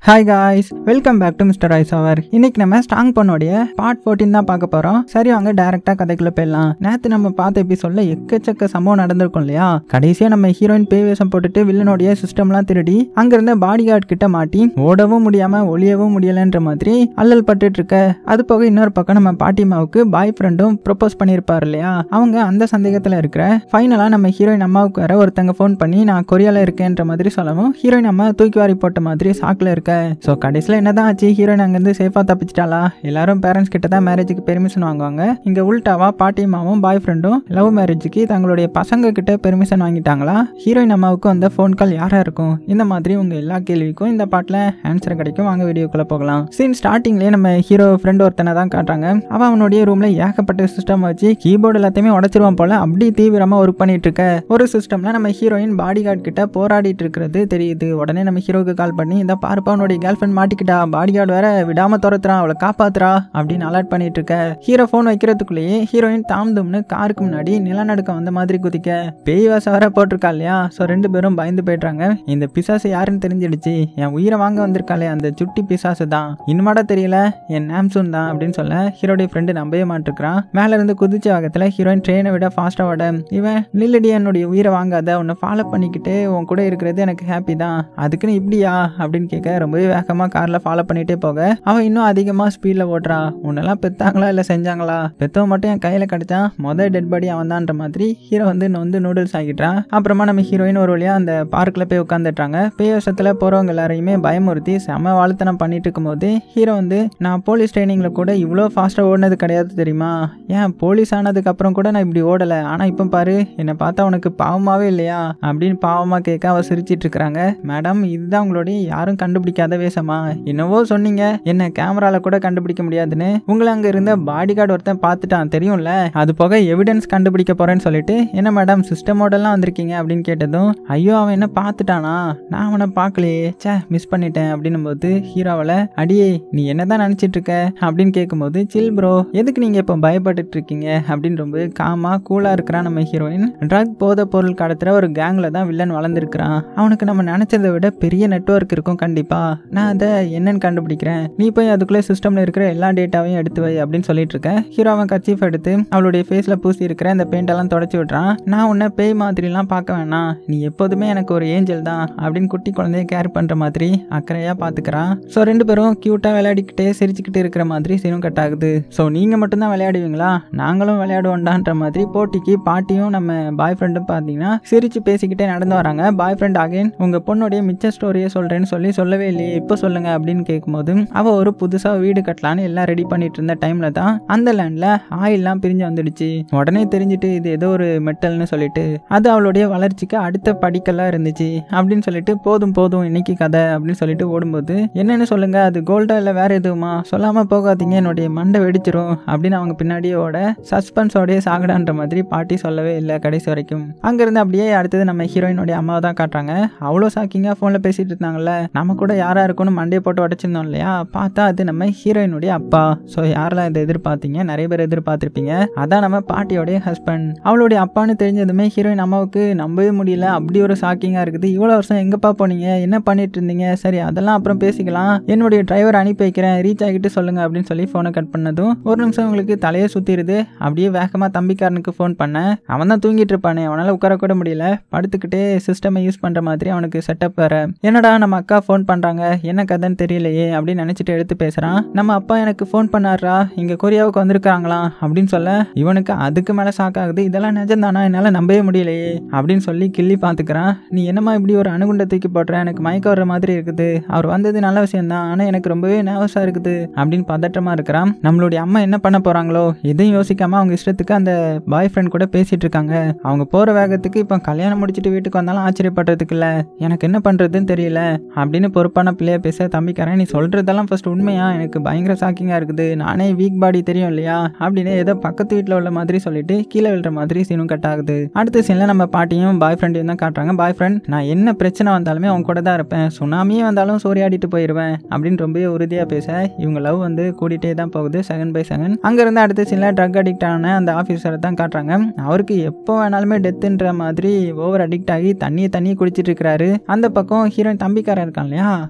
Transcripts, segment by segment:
hi guys welcome back to mister ஐஸ் அவர் இன்னைக்கு நம்ம ஸ்ட்ராங் பண்ணோடைய பார்ட் 14 தான் பார்க்க போறோம் சரி வாங்க டைரக்டா கதைக்குள்ள போயிடலாம் நேத்து நம்ம பார்த்த எபிசோட்ல எக்கச்சக்க சம்பவம் நடந்திருக்கும் இல்லையா கடைசியா நம்ம ஹீரோயின் பேய் வேஷம் போட்டுட்டு வில்லனுடைய சிஸ்டம்லாம் திருடி அங்க இருந்த பாடி கார்டு கிட்ட மாட்டி ஓடவும் முடியாம ஒளியவும் முடியலன்ற மாதிரி அல்லல் பட்டுட்டு இருக்க அது போக இன்னொரு பக்கம் நம்ம பாட்டிமாவுக்கு பாய் ஃப்ரெண்டும் ப்ரொபோஸ் பண்ணியிருப்பார் இல்லையா அவங்க அந்த சந்தேகத்துல இருக்கிற ஃபைனலா நம்ம ஹீரோயின் அம்மாவுக்கு வேற ஒருத்தங்க ஃபோன் பண்ணி நான் கொரியால இருக்கேன்ற மாதிரி சொல்லவும் ஹீரோயின் அம்மா தூக்கி வாரி போட்ட மாதிரி சாக்குல இருக்க ஸோ கடைசியில் என்னதான் ஆச்சு ஹீரோயின் அங்கேருந்து சேஃபாக தப்பிச்சிட்டாளா எல்லாரும் பேரண்ட்ஸ் கிட்ட தான் மேரேஜுக்கு பெர்மிஷன் வாங்குவாங்க இங்கே உல்டாவா பாட்டிமாவும் பாய் ஃப்ரெண்டும் லவ் மேரேஜுக்கு தங்களுடைய பசங்க கிட்ட பெர்மிஷன் வாங்கிட்டாங்களா ஹீரோயின் அம்மாவுக்கு வந்த ஃபோன் கால் யாரா இருக்கும் இந்த மாதிரி உங்க எல்லா கேள்விக்கும் இந்த பாட்டில் ஆன்சர் கிடைக்கும் வாங்க வீடியோக்குள்ள போகலாம் சீன் ஸ்டார்டிங்லேயே நம்ம ஹீரோ ஃப்ரெண்ட் ஒருத்தனை தான் காட்டுறாங்க அவன் அவனுடைய ரூம்ல ஏகப்பட்ட சிஸ்டம் வச்சு கீபோர்டு எல்லாத்தையுமே உடச்சிருவான் போல அப்படி தீவிரமா ஒர்க் பண்ணிட்டு இருக்க ஒரு சிஸ்டம்ல நம்ம ஹீரோயின் பாடி கார்டு கிட்ட போராடிட்டு இருக்கிறது தெரியுது உடனே நம்ம ஹீரோக்கு கால் பண்ணி இந்த பாருப்பா உன்னுடைய கேர்ள் ஃப்ரெண்ட் மாட்டிக்கிட்டா பாடி கார்டு வேற விடாம துரத்துறான் அவளை காப்பாத்துறா அப்படின்னு அலர்ட் பண்ணிட்டு இருக்க ஹீரோ ஃபோன் வைக்கிறதுக்குள்ளேயே ஹீரோயின் தாம்தும்னு காருக்கு முன்னாடி நிலநடுக்கம் வந்த மாதிரி குதிக்க பேய் வாசம் வேற போட்டிருக்கா இல்லையா ஸோ ரெண்டு பேரும் பயந்து போயிடுறாங்க இந்த பிசாசு யாருன்னு தெரிஞ்சிடுச்சு என் உயிரை வாங்க வந்திருக்காளே அந்த சுட்டி பிசாசு தான் இன்னுமாடா தெரியல என் நாம்சூன் தான் அப்படின்னு சொல்ல ஹீரோடைய ஃப்ரெண்டு நம்பவே மாட்டிருக்கான் மேல இருந்து குதிச்ச வேகத்துல ஹீரோயின் ட்ரெயினை விட ஃபாஸ்டா ஓட இவன் நில்லடி என்னுடைய உயிரை வாங்காத உன்னை ஃபாலோ பண்ணிக்கிட்டு உன் கூட இருக்கிறது எனக்கு ஹாப்பி தான் அதுக்குன்னு இப்படியா அப்படின்னு கேட்க ரொம்பவே வேகமா கார்ல ஃபாலோ பண்ணிட்டே போக அவன் இன்னும் அதிகமா ஸ்பீட்ல ஓட்டுறா உன்னெல்லாம் பெத்தாங்களா இல்ல செஞ்சாங்களா பெத்தவன் மட்டும் என் கையில கிடைச்சான் மொதல் டெட் பாடி அவன் தான்ற மாதிரி ஹீரோ வந்து வந்து நூடுல்ஸ் ஆகிட்டான் அப்புறமா நம்ம ஹீரோயின் ஒரு வழியா அந்த பார்க்ல போய் உட்காந்துட்டாங்க பேய் வருஷத்துல போறவங்க எல்லாரையுமே பயமுறுத்தி செம வாழ்த்தனம் பண்ணிட்டு இருக்கும்போது ஹீரோ வந்து நான் போலீஸ் ட்ரைனிங்ல கூட இவ்வளோ ஃபாஸ்டா ஓடினது கிடையாது தெரியுமா ஏன் போலீஸ் ஆனதுக்கு அப்புறம் கூட நான் இப்படி ஓடல ஆனா இப்போ பாரு என்னை பார்த்தா உனக்கு பாவமாவே இல்லையா அப்படின்னு பாவமா கேட்க அவ சிரிச்சிட்டு இருக்கிறாங்க மேடம் இதுதான் உங்களுடைய யாரும் கண்டுபிடிக்காத வேஷமா என்னவோ சொன்னீங்க என்ன கேமரால கூட கண்டுபிடிக்க முடியாதுன்னு உங்களை அங்க இருந்த பாடி கார்டு ஒருத்தன் பார்த்துட்டான் தெரியும்ல அது போக எவிடன்ஸ் கண்டுபிடிக்க போறேன்னு சொல்லிட்டு என்ன மேடம் சிஸ்டம் மாடல்லாம் வந்திருக்கீங்க அப்படின்னு கேட்டதும் ஐயோ அவன் என்ன பார்த்துட்டானா நான் அவனை பார்க்கலையே ச்சே மிஸ் பண்ணிட்டேன் அப்படின்னும் போது ஹீரோவில் அடியே நீ என்னதான் நினைச்சிட்டு இருக்க அப்படின்னு கேட்கும்போது சில் ப்ரோ எதுக்கு நீங்க இப்போ பயப்பட்டுட்டு இருக்கீங்க அப்படின்னு ரொம்ப காமா கூலா இருக்கிறான் நம்ம ஹீரோயின் ட்ரக் போத பொருள் கடத்துற ஒரு கேங்ல தான் வில்லன் வளர்ந்துருக்கிறான் அவனுக்கு நம்ம நினைச்சதை விட பெரிய நெட்வொர்க் இருக்கும் கண்டிப்பா நான் அதை என்னன்னு கண்டுபிடிக்கிறேன் நீ போய் அதுக்குள்ளே சிஸ்டம்ல இருக்கிற எல்லா டேட்டாவையும் எடுத்து வை அப்படின்னு சொல்லிட்டு இருக்கேன் ஹீரோ அவன் கச்சீஃப் எடுத்து அவளுடைய ஃபேஸ்ல பூசி இருக்கிற இந்த பெயிண்ட் எல்லாம் தொடச்சி விட்றான் நான் உன்னை பேய் மாதிரிலாம் பார்க்க வேணாம் நீ எப்போதுமே எனக்கு ஒரு ஏஞ்சல் தான் அப்படின்னு குட்டி குழந்தைய கேர் பண்ற மாதிரி அக்கறையா பாத்துக்கிறான் ஸோ ரெண்டு பேரும் கியூட்டா விளையாடிக்கிட்டே சிரிச்சுக்கிட்டு இருக்கிற மாதிரி சீனும் கட் ஆகுது ஸோ நீங்க மட்டும்தான் விளையாடுவீங்களா நாங்களும் விளையாடுவோண்டான்ற மாதிரி போட்டிக்கு பாட்டியும் நம்ம பாய் ஃப்ரெண்டும் பார்த்தீங்கன்னா சிரிச்சு பேசிக்கிட்டே நடந்து வராங்க பாய் ஃப்ரெண்ட் அகைன் உங்க பொண்ணுடைய மிச்ச ஸ்டோரியை சொல்றேன்னு சொல்லி சொல்லவே இல்லையே இப்போ சொல்லுங்க அப்படின்னு கேட்கும்போது அவ ஒரு புதுசா வீடு கட்டலான்னு எல்லாம் ரெடி பண்ணிட்டு இருந்த டைம்ல தான் அந்த லேண்ட்ல ஆயில்லாம் பிரிஞ்சு வந்துடுச்சு உடனே தெரிஞ்சுட்டு இது ஏதோ ஒரு மெட்டல்னு சொல்லிட்டு அது அவளுடைய வளர்ச்சிக்கு அடுத்த படிக்கெல்லாம் இருந்துச்சு அப்படின்னு சொல்லிட்டு போதும் போதும் இன்னைக்கு கதை அப்படின்னு சொல்லிட்டு ஓடும்போது என்னன்னு சொல்லுங்க அது கோல்டா இல்ல வேற எதுவுமா சொல்லாம போகாதீங்க என்னுடைய மண்டை வெடிச்சிரும் அப்படின்னு அவங்க பின்னாடியே ஓட சஸ்பென்ஸோடய சாகடான்ற மாதிரி பாட்டி சொல்லவே இல்லை கடைசி வரைக்கும் அங்கிருந்து அப்படியே அடுத்தது நம்ம ஹீரோயினுடைய அம்மாவை தான் காட்டுறாங்க அவ்வளோ ஷாக்கிங்காக ஃபோனில் பேசிட்டு இருந்தாங்கல்ல நம்ம கூட யாரா இருக்கும்னு மண்டையை போட்டு உடச்சிருந்தோம் இல்லையா பார்த்தா அது நம்ம ஹீரோயினுடைய அப்பா ஸோ யாரெல்லாம் இதை எதிர்பார்த்தீங்க நிறைய பேர் எதிர்பார்த்திருப்பீங்க அதான் நம்ம பாட்டியோடைய ஹஸ்பண்ட் அவளுடைய அப்பான்னு தெரிஞ்சதுமே ஹீரோயின் அம்மாவுக்கு நம்பவே முடியல அப்படி ஒரு ஷாக்கிங்காக இருக்குது இவ்வளோ வருஷம் எங்கப்பா போனீங்க என்ன பண்ணிட்டு இருந்தீங்க சரி அதெல்லாம் அப்புறம் பேசிக்கலாம் என்னுடைய டிரைவர் அனுப்பி வைக்கிறேன் ரீச் ஆகிட்டு சொல்லுங்க அப்படின்னு சொல்லி ஃபோனை கட் பண்ணதும் ஒரு நிமிஷம் உங்களுக்கு தலையே சுத்திடுது அப்படியே வேகமாக தம்பிக்காரனுக்கு ஃபோன் பண்ணேன் அவன் தான் தூங்கிட்டு இருப்பானே அவனால் உட்கார கூட முடியல படுத்துக்கிட்டே சிஸ்டமை யூஸ் பண்ணுற மாதிரி அவனுக்கு செட்டப் வேற என்னடா நம்ம அக்கா ஃபோன் பண்ணுறாங்க என்ன கதைன்னு தெரியலையே அப்படின்னு நினச்சிட்டு எடுத்து பேசுகிறான் நம்ம அப்பா எனக்கு ஃபோன் பண்ணாரா இங்கே கொரியாவுக்கு வந்திருக்காங்களா அப்படின்னு சொல்ல இவனுக்கு அதுக்கு மேலே ஷாக் ஆகுது இதெல்லாம் நிஜம்தானா என்னால் நம்பவே முடியலையே அப்படின்னு சொல்லி கிள்ளி பார்த்துக்கிறான் நீ என்னம்மா இப்படி ஒரு அணுகுண்டை தூக்கி போடுற எனக்கு மயக்க வர்ற மாதிரி இருக்குது அவர் வந்தது நல்ல விஷயம் தான் ஆனால் எனக்கு ரொம்பவே நர்வஸாக இருக்குது அப்படின்னு பதட்டமா இருக்கிறான் நம்மளுடைய அம்மா என்ன பண்ண போறாங்களோ எதையும் யோசிக்காம அவங்க இஷ்டத்துக்கு அந்த பாய் ஃப்ரெண்ட் கூட பேசிட்டு இருக்காங்க அவங்க போற வேகத்துக்கு இப்போ கல்யாணம் முடிச்சுட்டு வீட்டுக்கு வந்தாலும் ஆச்சரியப்படுறதுக்கு இல்ல எனக்கு என்ன பண்றதுன்னு தெரியல அப்படின்னு பொறுப்பான பிள்ளைய பேச தம்பிக்காரன் நீ சொல்றதெல்லாம் ஃபர்ஸ்ட் உண்மையா எனக்கு பயங்கர ஷாக்கிங்கா இருக்குது நானே வீக் பாடி தெரியும் இல்லையா அப்படின்னு ஏதோ பக்கத்து வீட்டில் உள்ள மாதிரி சொல்லிட்டு கீழே விழுற மாதிரி சீனும் கட் ஆகுது அடுத்த சீன்ல நம்ம பாட்டியும் பாய் ஃப்ரெண்டையும் தான் காட்டுறாங்க பாய் ஃப்ரெண்ட் நான் என்ன பிரச்சனை வந்தாலுமே அவங்க கூட தான் இருப்பேன் சுனாமியே வந்தாலும் சூறையாடிட்டு போயிடுவேன் அப்படின்னு ரொம்பவே உறுதியாக பேச இவங்க லவ் வந்து கூட்டிகிட்டே தான் போகுது செகண்ட் பை செகண்ட் அங்கேருந்து அடுத்த சீனில் ட்ரக் அடிக்ட் ஆன அந்த ஆஃபீஸரை தான் காட்டுறாங்க அவருக்கு எப்போ வேணாலுமே டெத்துன்ற மாதிரி ஓவர் அடிக்ட் ஆகி தண்ணியை தண்ணியை குடிச்சிட்டு இருக்கிறாரு அந்த பக்கம் ஹீரோயின் தம்பிக்காரன் இருக்கான் இல்லையா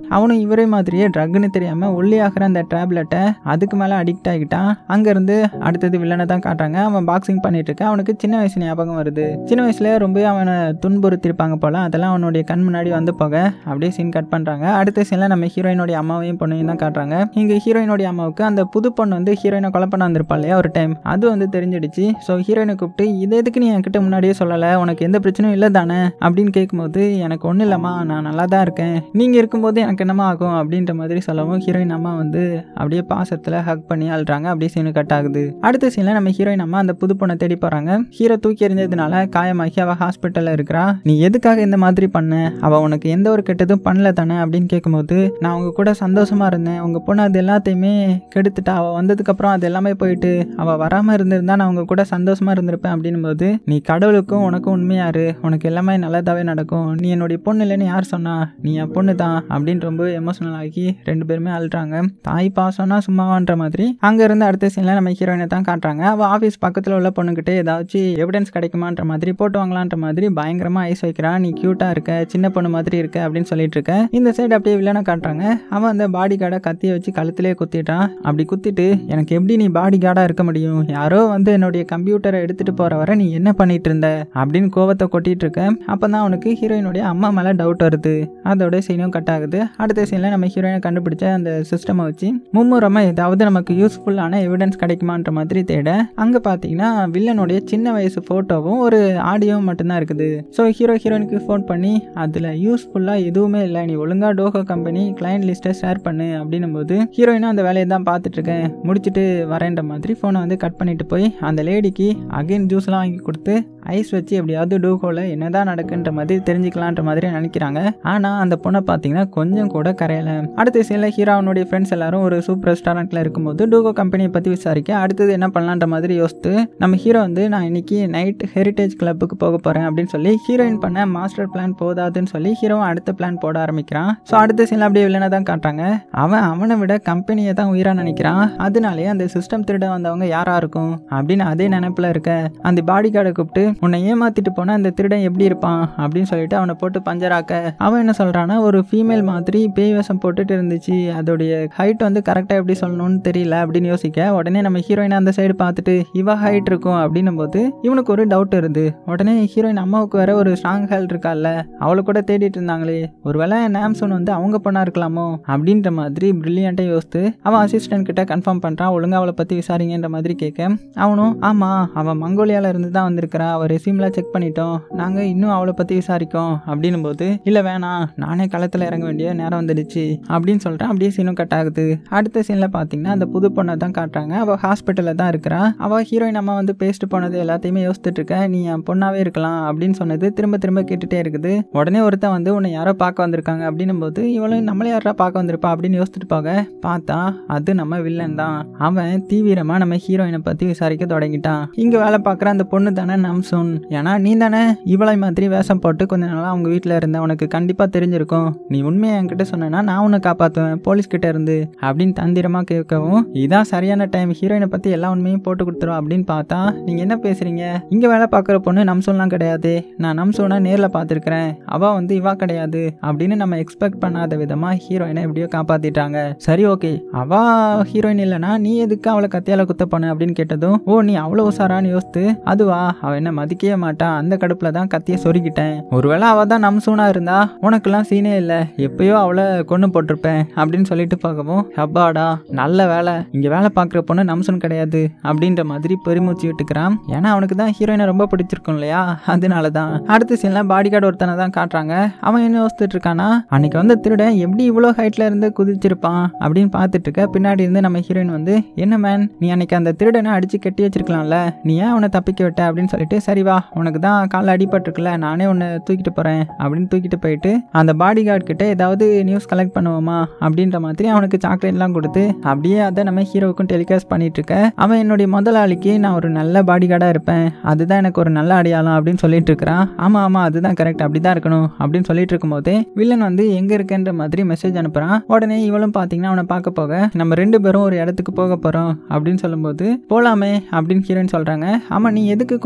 அவனும் இவரே மாதிரியே ட்ரக்னு தெரியாம ஒல்லி ஆகிற அந்த டேப்லெட்டை அதுக்கு மேல அடிக்ட் ஆகிட்டான் அங்க இருந்து அடுத்தது வில்லனை தான் காட்டுறாங்க அவன் பாக்ஸிங் பண்ணிட்டு இருக்க அவனுக்கு சின்ன வயசு ஞாபகம் வருது சின்ன வயசுல ரொம்ப அவனை துன்புறுத்திருப்பாங்க போல அதெல்லாம் அவனுடைய கண் முன்னாடி வந்து போக அப்படியே சீன் கட் பண்றாங்க அடுத்த சீன்ல நம்ம ஹீரோயினுடைய அம்மாவையும் பொண்ணையும் தான் காட்டுறாங்க இங்க ஹீரோயினுடைய அம்மாவுக்கு அந்த புது பொண்ணு வந்து ஹீரோயினை கொலை பண்ண வந்திருப்பா இல்லையா ஒரு டைம் அது வந்து தெரிஞ்சிடுச்சு ஸோ ஹீரோயினை கூப்பிட்டு இது எதுக்கு நீ என்கிட்ட முன்னாடியே சொல்லலை உனக்கு எந்த பிரச்சனையும் இல்லை தானே அப்படின்னு கேட்கும்போது எனக்கு ஒன்றும் இல்லைம்மா நான் நல்லா தான் இருக்கேன் நீங்கள் இருக்கும்போது எனக்கு என்னமா ஆகும் அப்படின்ற மாதிரி சொல்லவும் ஹீரோயின் அம்மா வந்து அப்படியே பாசத்தில் ஹக் பண்ணி அழுறாங்க அப்படியே சீனு கட் ஆகுது அடுத்த சீனில் நம்ம ஹீரோயின் அம்மா அந்த புது பொண்ணை தேடி போகிறாங்க ஹீரோ தூக்கி எறிஞ்சதுனால காயமாகி அவள் ஹாஸ்பிட்டலில் இருக்கிறா நீ எதுக்காக இந்த மாதிரி பண்ண அவள் உனக்கு எந்த ஒரு கெட்டதும் பண்ணல தானே அப்படின்னு கேட்கும்போது நான் உங்க கூட சந்தோஷமா இருந்தேன் உங்க பொண்ணு அது எல்லாத்தையுமே கெடுத்துட்டா அவள் வந்ததுக்கப்புறம் அது எல்லாமே போயிட்டு அவள் வராமல் இருந்திருந்தா நான் உங்க கூட சந்தோஷமா இருந்திருப்பேன் அப்படின்னும் போது நீ கடவுளுக்கும் உனக்கும் உண்மையாரு உனக்கு எல்லாமே நல்லதாவே நடக்கும் நீ என்னுடைய பொண்ணு இல்லைன்னு யார் சொன்னா நீ என் பொண்ணு தான் அப்படின்னு ரொம்ப எமோஷனல் ஆகி ரெண்டு பேருமே அழுறாங்க தாய் பாசம்னா சும்மாவான்ற மாதிரி அங்க இருந்து அடுத்த சீன்ல நம்ம ஹீரோயினை தான் காட்டுறாங்க அவள் ஆஃபீஸ் பக்கத்தில் உள்ள பொண்ணுகிட்ட ஏதாச்சும் எவிடன்ஸ் கிடைக்குமான்ற மாதிரி போட்டு வாங்கலான்ற மாதிரி பயங்கரமா ஐஸ் வைக்கிறா நீ கியூட்டா இருக்க சின்ன பொண்ணு மாதிரி இருக்க அப்படின்னு சொல்லிட்டு இருக்க இந்த சைடு அப்படியே வில்லனை காட்டுறாங்க அவன் அந்த பாடி கார்டை கத்தியை வச்சு கழுத்திலே குத்திட்டான் அப்படி குத்திட்டு எனக்கு எப்படி நீ பாடி கார்டா இருக்க முடியும் யாரோ வந்து என்னுடைய கம்ப்யூட்டரை எடுத்துட்டு போற வரை நீ என்ன பண்ணிட்டு இருந்த அப்படின்னு கோவத்தை கொட்டிட்டு இருக்க அப்பதான் அவனுக்கு ஹீரோயினுடைய அம்மா மேல டவுட் வருது அதோட சீனும் கட் ஆகுது அடுத்த சீன்ல நம்ம ஹீரோயினை கண்டுபிடிச்ச அந்த சிஸ்டமை வச்சு மும்முரமா ஏதாவது நமக்கு யூஸ்ஃபுல்லான எவிடன்ஸ் கிடைக்குமான்ற மாதிரி தேட அங்க பாத்தீங்கன்னா வில்லனுடைய சின்ன வயசு போட்டோவும் ஒரு ஆடியோவும் மட்டும்தான் இருக்குது ஸோ ஹீரோ ஹீரோயினுக்கு ஃபோன் பண்ணி அதில் யூஸ்ஃபுல்லாக எதுவுமே இல்லை நீ ஒழுங்கா டோகோ கம்பெனி கிளைண்ட் லிஸ்ட்டை ஷேர் பண்ணு அப்படின்னும் போது ஹீரோயினும் அந்த வேலையை தான் பார்த்துட்டு இருக்கேன் முடிச்சுட்டு வரேன்ற மாதிரி ஃபோனை வந்து கட் பண்ணிட்டு போய் அந்த லேடிக்கு அகைன் ஜூஸ்லாம் வாங்கி கொடுத்து ஐஸ் வச்சு எப்படியாவது டூகோவில் என்னதான் நடக்குன்ற மாதிரி தெரிஞ்சுக்கலான்ற மாதிரி நினைக்கிறாங்க ஆனால் அந்த பொண்ணை பார்த்தீங்கன்னா கொஞ்சம் கூட கரையலை அடுத்த சீனில் ஹீரோவனுடைய ஃப்ரெண்ட்ஸ் எல்லாரும் ஒரு சூப்பர் ரெஸ்டாரண்ட்டில் இருக்கும்போது டூகோ கம்பெனியை பற்றி விசாரிக்க அடுத்தது என்ன பண்ணலான்ற மாதிரி யோசித்து நம்ம ஹீரோ வந்து நான் இன்னைக்கு நைட் ஹெரிட்டேஜ் கிளப்புக்கு போக போகிறேன் அப்படின்னு சொல்லி ஹீரோயின் பண்ண மாஸ்டர் பிளான் போதாதுன்னு சொல்லி ஹீரோவும் அடுத்த பிளான் போட ஆரம்பிக்கிறான் ஸோ அடுத்த சீனில் அப்படியே வில்லனை தான் காட்டுறாங்க அவன் அவனை விட கம்பெனியை தான் உயிராக நினைக்கிறான் அதனாலே அந்த சிஸ்டம் திருட வந்தவங்க யாரா இருக்கும் அப்படின்னு அதே நினைப்பில் இருக்க அந்த பாடி கார்டை கூப்பிட்டு உன்னை ஏமாத்திட்டு போனா அந்த திருடன் எப்படி இருப்பான் அப்படின்னு சொல்லிட்டு அவனை போட்டு பஞ்சராக்க அவன் என்ன சொல்றான்னா ஒரு ஃபீமேல் மாதிரி பேய் வேஷம் போட்டுட்டு இருந்துச்சு அதோடைய ஹைட் வந்து கரெக்டாக எப்படி சொல்லணும்னு தெரியல அப்படின்னு யோசிக்க உடனே நம்ம ஹீரோயின் அந்த சைடு பார்த்துட்டு இவ ஹைட் இருக்கும் அப்படின்னும் போது இவனுக்கு ஒரு டவுட் வருது உடனே ஹீரோயின் அம்மாவுக்கு வேற ஒரு ஸ்ட்ராங் ஹெல்த் இருக்கால்ல அவளை கூட தேடிட்டு இருந்தாங்களே ஒருவேளை நாம்சோன் வந்து அவங்க பொண்ணா இருக்கலாமோ அப்படின்ற மாதிரி பிரில்லியண்ட்டாக யோசித்து அவன் அசிஸ்டன்ட் கிட்ட கன்ஃபார்ம் பண்ணுறான் ஒழுங்கா அவளை பற்றி விசாரிங்கன்ற மாதிரி கேட்க அவனும் ஆமாம் அவன் மங்கோலியால இருந்து தான் வந்திருக்கிறா அவள் ரெசியூம்லாம் செக் பண்ணிட்டோம் நாங்கள் இன்னும் அவளை பற்றி விசாரிக்கோம் அப்படின்னும் போது இல்லை வேணாம் நானே களத்தில் இறங்க வேண்டிய நேரம் வந்துடுச்சு அப்படின்னு சொல்லிட்டு அப்படியே சீனும் கட் ஆகுது அடுத்த சீனில் பார்த்தீங்கன்னா அந்த புது பொண்ணை தான் காட்டுறாங்க அவள் ஹாஸ்பிட்டலில் தான் இருக்கிறா அவள் ஹீரோயின் அம்மா வந்து பேஸ்ட் போனது எல்லாத்தையுமே யோசிச்சுட்டு இருக்க நீ என் பொண்ணாவே இருக்கலாம் அப்படின்னு சொன்னது திரும்ப திரும்ப கேட்டுட்டே இருக்குது உடனே ஒருத்தன் வந்து உன்னை யாரோ பார்க்க வந்திருக்காங்க அப்படின்னும் போது இவளும் நம்மளே யாரா பார்க்க வந்திருப்பா அப்படின்னு யோசிச்சுட்டு போக பார்த்தா அது நம்ம வில்லன் தான் அவன் தீவிரமாக நம்ம ஹீரோயினை பற்றி விசாரிக்க தொடங்கிட்டான் இங்கே வேலை பார்க்குற அந்த பொண்ணு தானே நம்சூன் ஏன்னா நீ தானே இவளை மாதிரி வேஷம் போட்டு கொஞ்ச நாளாக அவங்க வீட்டில் இருந்த உனக்கு கண்டிப்பாக தெரிஞ்சிருக்கும் நீ உண்மையை என்கிட்ட சொன்னேன்னா நான் உன்னை காப்பாற்றுவேன் போலீஸ் கிட்ட இருந்து அப்படின்னு தந்திரமாக கேட்கவும் இதான் சரியான டைம் ஹீரோயினை பற்றி எல்லா உண்மையும் போட்டு கொடுத்துரும் அப்படின்னு பார்த்தா நீங்கள் என்ன பேசுறீங்க இங்கே வேலை பார்க்குற பொண்ணு நம்சூன்லாம் கிடையாது நான் நம்சூனை நேரில் பார்த்துருக்கிறேன் அவள் வந்து இவா கிடையாது அப்படின்னு நம்ம எக்ஸ்பெக்ட் பண்ணாத விதமாக ஹீரோயினை எப்படியோ காப்பாற்றிட்டாங்க சரி ஓகே அவ ஹீரோயின் இல்லைனா நீ எதுக்கு அவளை கத்தியால குத்த போன அப்படின்னு கேட்டதும் ஓ நீ அவ்வளோ உசாரான்னு யோசித்து அதுவா அவ என்ன மதிக்கவே மாட்டா அந்த கடுப்புல தான் கத்தியை சொருகிட்டேன் ஒருவேளை அவ தான் நம்சூனா இருந்தா உனக்கெல்லாம் சீனே இல்லை எப்பயோ அவளை கொண்டு போட்டிருப்பேன் அப்படின்னு சொல்லிட்டு பார்க்கவும் ஹப்பாடா நல்ல வேலை இங்க வேலை பார்க்குற பொண்ணு நம்சூன் கிடையாது அப்படின்ற மாதிரி பெருமூச்சு விட்டுக்கிறான் ஏன்னா அவனுக்கு தான் ஹீரோயினை ரொம்ப பிடிச்சிருக்கும் இல்லையா அதனால தான் அடுத்த சீன்ல பாடி கார்டு ஒருத்தனை தான் காட்டுறாங்க அவன் என்ன யோசிச்சுட்டு இருக்கானா அன்னைக்கு வந்து திருடன் எப்படி இவ்வளோ ஹைட்ல இருந்து குதிச்சிருப்பான் அப்படின்னு பார்த்துட்டு இருக்க பின்னாடி இருந்து நம்ம ஹீரோயின் வந்து என்ன மேன் நீ அன்னைக்கு அந்த திருடனை அடிச்சு கட்டி வச்சிருக்கலாம்ல நீ ஏன் அவனை தப்பிக்க விட்ட அப்படின்னு சொல்லிட்டு சரி வா உனக்கு தான் காலில் அடிபட்டிருக்குல்ல நானே உன்னை தூக்கிட்டு போறேன் அப்படின்னு தூக்கிட்டு போயிட்டு அந்த பாடி கார்டு கிட்ட ஏதாவது நியூஸ் கலெக்ட் பண்ணுவோமா அப்படின்ற மாதிரி அவனுக்கு சாக்லேட்லாம் கொடுத்து அப்படியே அதை நம்ம ஹீரோவுக்கும் டெலிகாஸ்ட் பண்ணிட்டு இருக்க அவன் என்னுடைய முதலாளிக்கு நான் ஒரு நல்ல பாடி கார்டாக இருப்பேன் அதுதான் எனக்கு ஒரு நல்ல அடையாளம் அப்படின்னு சொல்லிட்டு இருக்கிறான் ஆமா ஆமா அதுதான் கரெக்ட் அப்படிதான் இருக்கணும் அப்படின்னு சொல்லிட்டு இருக்கும்போதே வில்லன் வந்து எங்க இருக்கன்ற மாதிரி மெசேஜ் அனுப்புறான் உடனே இவளும் பாத்தீங்கன்னா அவனை பார்க்க போக நம்ம ரெண்டு பேரும் ஒரு இடத்துக்கு போக போறோம் அப்படின்னு சொல்லும்போது போலாமே அப்படின்னு ஹீரோயின் சொல்றாங்க ஆமா நீ எதுக்கு கொரியன் கத்துக்கிட்ட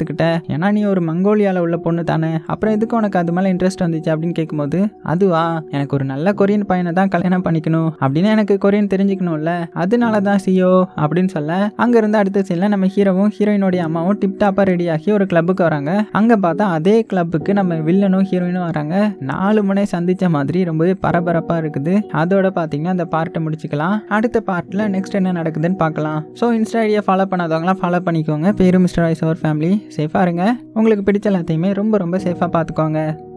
பொண்ணுக்கிட்ட ஏன்னா நீ ஒரு மங்கோலியாவில் உள்ள பொண்ணு தானே அப்புறம் எதுக்கு உனக்கு அது மேலே இன்ட்ரெஸ்ட் வந்துச்சு அப்படின்னு கேட்கும்போது அதுவா எனக்கு ஒரு நல்ல கொரியன் பையனை தான் கல்யாணம் பண்ணிக்கணும் அப்படின்னு எனக்கு கொரியன் தெரிஞ்சுக்கணும்ல அதனால தான் சியோ அப்படின்னு சொல்ல அங்கேருந்து அடுத்த சீனில் நம்ம ஹீரோவும் ஹீரோயினோடைய அம்மாவும் டிப்டாப்பாக ரெடியாகி ஒரு கிளப்புக்கு வராங்க அங்கே பார்த்தா அதே கிளப்புக்கு நம்ம வில்லனும் ஹீரோயினும் வராங்க நாலு முனை சந்திச்ச மாதிரி ரொம்பவே பரபரப்பாக இருக்குது அதோட பார்த்தீங்கன்னா அந்த பார்ட்டை முடிச்சுக்கலாம் அடுத்த பார்ட்டில் நெக்ஸ்ட் என்ன நடக்குதுன்னு பார்க்கலாம் ஸோ இன்ஸ்டா ஐடியா ஃபாலோ பண்ணாதவங்களாம் ஃபாலோ பண்ணிக்கோங்க பேரும் மிஸ்டர் ஐஸ் அவர் ஃபேமிலி சேஃபாக இருங்க உங்களுக்கு பிடிச்ச எல்லாத்தையுமே ரொம்ப ரொம்ப சேஃபாக பார்த்துக்கோங்க